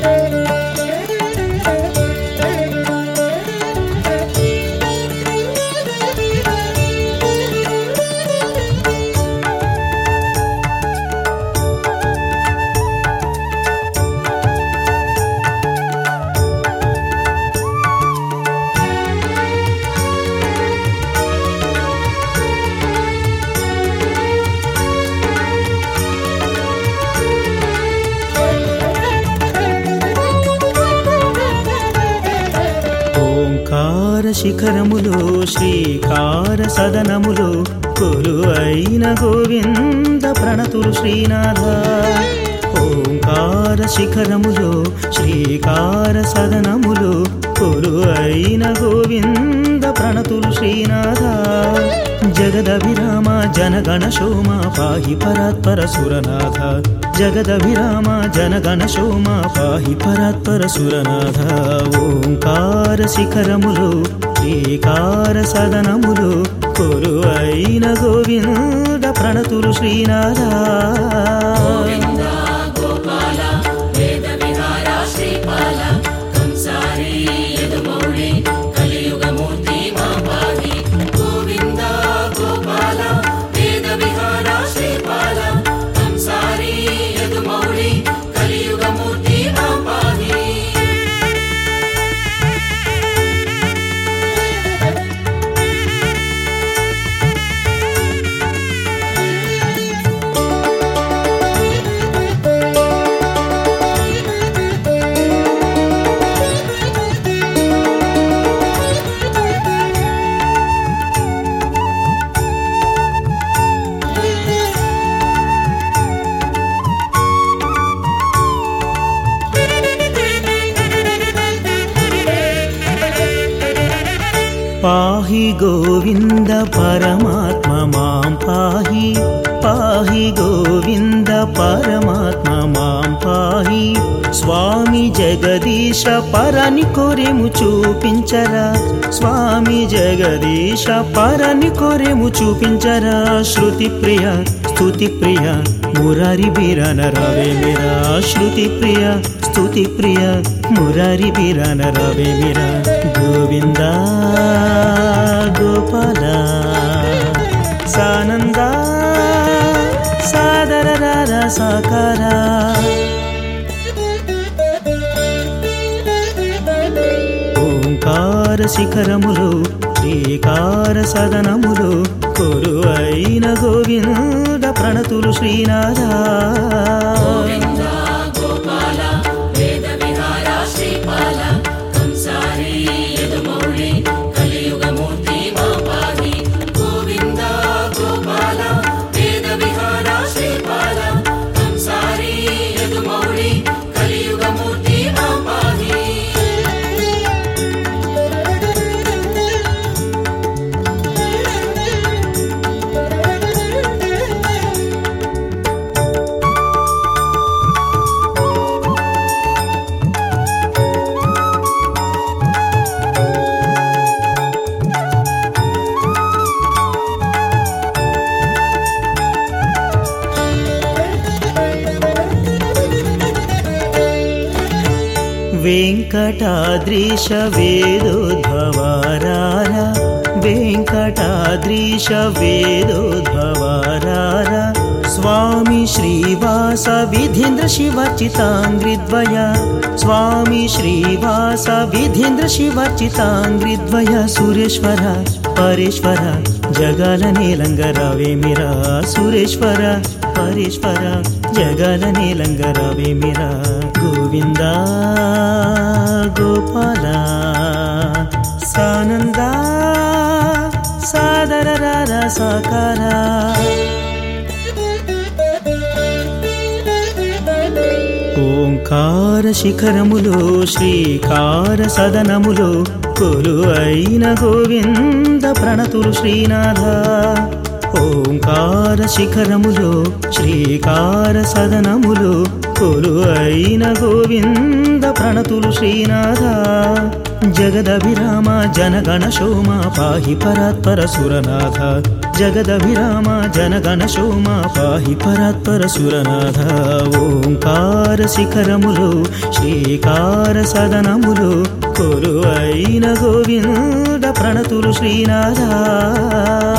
ఓంకార శిఖరములో శ్రీకార సదనములో కొలు అయిన గోవింద ప్రణతులు శ్రీనాథ ఓంకార శిఖరములో శ్రీకార సదనములో కొలు అయిన గోవింద ప్రణతులు శ్రీనాథ జగదభిరామ జనగణ శోమ పాహి పరాత్పర సురనాథ జగదభిరామ జనగణ శోమ పాహి పరాత్పర సురనాథ ఓంకార శిఖరములు శ్రీకార సదనములు కొరు అయిన గోవింద ప్రణతులు శ్రీనాథ పాహి గోవింద పరమాత్మ మాం పాహి పాహి గోవింద పరమాత్మ మాం పాహి స్వామి జగదీశ పరని కొరెము చూపించరా స్వామి జగదీశ పరని కొరెము చూపించరా శృతి ప్రియ స్తుతి ప్రియ మురారి బీరన రవే మీరా శృతి ప్రియ స్తుతి ప్రియ మురారి బీరన రవే మీరా గోవింద గోపాల సానంద సాదర రార సాకార ఓంకార శిఖరములు శ్రీకార సదనములు కొరు అయిన గోవింద ప్రణతులు శ్రీనాథ వెంకటాద్రీశ వేదోద్భవారార వెంకటాద్రీశ వేదోద్భవారార స్వామి శ్రీవాస విధేంద్ర శివర్చితాంగ్రిద్వయ స్వామి శ్రీవాస విధేంద్ర శివర్చితాంగ్రిద్వయ సురేశ్వర పరేశ్వర జగల నీలంగరావేమిరా సురేశ్వర పరేశ్వర జగల నీలంగరావేమిరా గోవింద గోపాల సానంద సాదర రార సాకార ఓంకార శిఖరములో శ్రీకార సదనములో కొలు అయిన గోవింద ప్రణతులు శ్రీనాథ ఓంకార శిఖరములో శ్రీకార సదనములో కొలు అయిన గోవింద ప్రణతులు శ్రీనాథ జగదభిరామ జనగణ శోమ పాహి పరాత్పర సురనాథ జగదభిరామ జనగణ శోమ పాహి పరాత్పర సురనాథ ఓంకార శిఖరములు శ్రీకార సదనములు కొరు అయిన గోవింద ప్రణతులు శ్రీనాథ